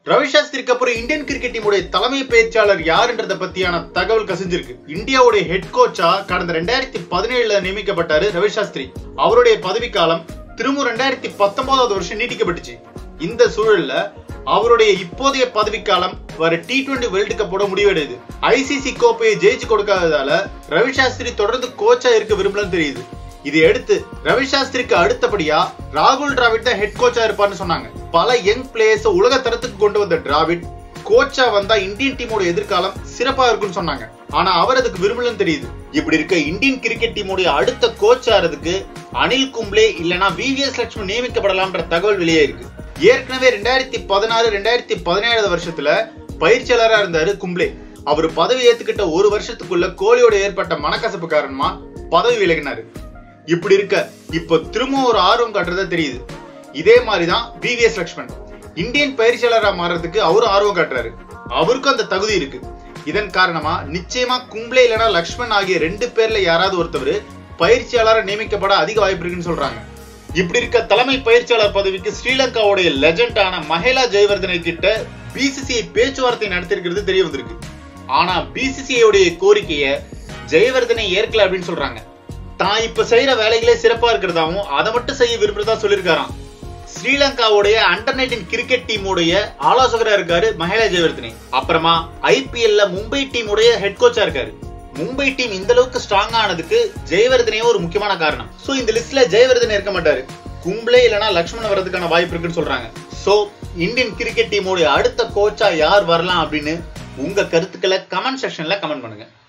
ரவி சாஸ்திரிக்கு அப்புறம் Indian cricket டீமுடைய தலைமை பயிற்சியாளர் யாருன்றத பத்தியான தகவல் கசிஞ்சிருக்கு இந்தியாவுடைய ஹெட் கோச்சா கடந்த ரெண்டாயிரத்தி பதினேழுல நியமிக்கப்பட்டாரு ரவி சாஸ்திரி அவருடைய பதவிக்காலம் திரும்ப ரெண்டாயிரத்தி பத்தொன்பதாவது வருஷம் நீட்டிக்கப்பட்டுச்சு இந்த சூழல்ல அவருடைய இப்போதைய பதவிக்காலம் வர டி டுவெண்டி வேர்ல்டு கப்போட முடிவடையுது ஐசிசி கோப்பையை ஜெயிச்சு கொடுக்காததால ரவி சாஸ்திரி தொடர்ந்து கோச்சா இருக்க விரும்பலன்னு தெரியுது இதை அடுத்து ரவி சாஸ்திரிக்கு அடுத்தபடியா ராகுல் டிராவிட் தான் ஹெட் கோச்சா இருப்பார்னு சொன்னாங்க பல யங் பிளேயர்ஸ் உலக தரத்துக்கு கொண்டு வந்த டிராவிட் கோச்சா வந்தா இந்தியன் டீமோட எதிர்காலம் சிறப்பா இருக்கும்னு சொன்னாங்க ஆனா அவர் அதுக்கு விரும்பலன்னு தெரியுது இப்படி இருக்க இந்தியன் கிரிக்கெட் டீமோட அடுத்த கோச் ஆறதுக்கு அனில் கும்ப்ளே இல்லனா விவிஎஸ் லட்சுமி நியமிக்கப்படலாம்ன்ற தகவல் வெளியே இருக்கு ஏற்கனவே ரெண்டாயிரத்தி பதினாறு ரெண்டாயிரத்தி பதினேழாவது வருஷத்துல பயிற்சியாளரா இருந்தாரு கும்ப்ளே அவர் பதவி ஏத்துக்கிட்ட ஒரு வருஷத்துக்குள்ள கோலியோட ஏற்பட்ட மனக்கசப்பு காரணமா பதவி விலகினாரு இப்படி இருக்க இப்ப திரும்ப ஒரு ஆர்வம் காட்டுறதா தெரியுது இதே மாதிரிதான் விவிஎஸ் லக்ஷ்மண் இந்தியன் பயிற்சியாளரா மாறுறதுக்கு அவரும் ஆர்வம் காட்டுறாரு அவருக்கும் அந்த தகுதி இருக்கு இதன் காரணமா நிச்சயமா கும்ப்ளே இல்லனா லக்ஷ்மண் ஆகிய ரெண்டு பேர்ல யாராவது ஒருத்தவர் பயிற்சியாளரா நியமிக்கப்பட அதிக வாய்ப்பு இருக்குன்னு சொல்றாங்க இப்படி இருக்க தலைமை பயிற்சியாளர் பதவிக்கு ஸ்ரீலங்காவுடைய லெஜண்டான மஹேலா ஜெயவர்தனை கிட்ட பிசிசிஐ பேச்சுவார்த்தை நடத்திருக்கிறது தெரிய வந்திருக்கு ஆனா பிசிசிஐ உடைய கோரிக்கைய ஜெயவர்தனை ஏற்கல அப்படின்னு சொல்றாங்க தான் இப்ப செய்யற வேலைகளே சிறப்பா இருக்கிறதாவும் அதை மட்டும் செய்ய விரும்புறதா சொல்லியிருக்காராம் ஸ்ரீலங்காவுடைய அண்டர் நைன்டீன் கிரிக்கெட் டீமுடைய ஆலோசகரா இருக்காரு மஹேலா ஜெயவர்தனே அப்புறமா ஐபிஎல்ல மும்பை டீமுடைய ஹெட் கோச்சா இருக்காரு மும்பை டீம் இந்த அளவுக்கு ஸ்ட்ராங் ஆனதுக்கு ஜெயவர்தனே ஒரு முக்கியமான காரணம் சோ இந்த லிஸ்ட்ல ஜெயவர்தன் இருக்க மாட்டாரு கும்ப்ளே இல்லனா லக்ஷ்மண் வரதுக்கான வாய்ப்பு இருக்குன்னு சொல்றாங்க சோ இந்தியன் கிரிக்கெட் டீமுடைய அடுத்த கோச்சா யார் வரலாம் அப்படின்னு உங்க கருத்துக்களை கமெண்ட் செக்ஷன்ல கமெண்ட் பண்ணுங்க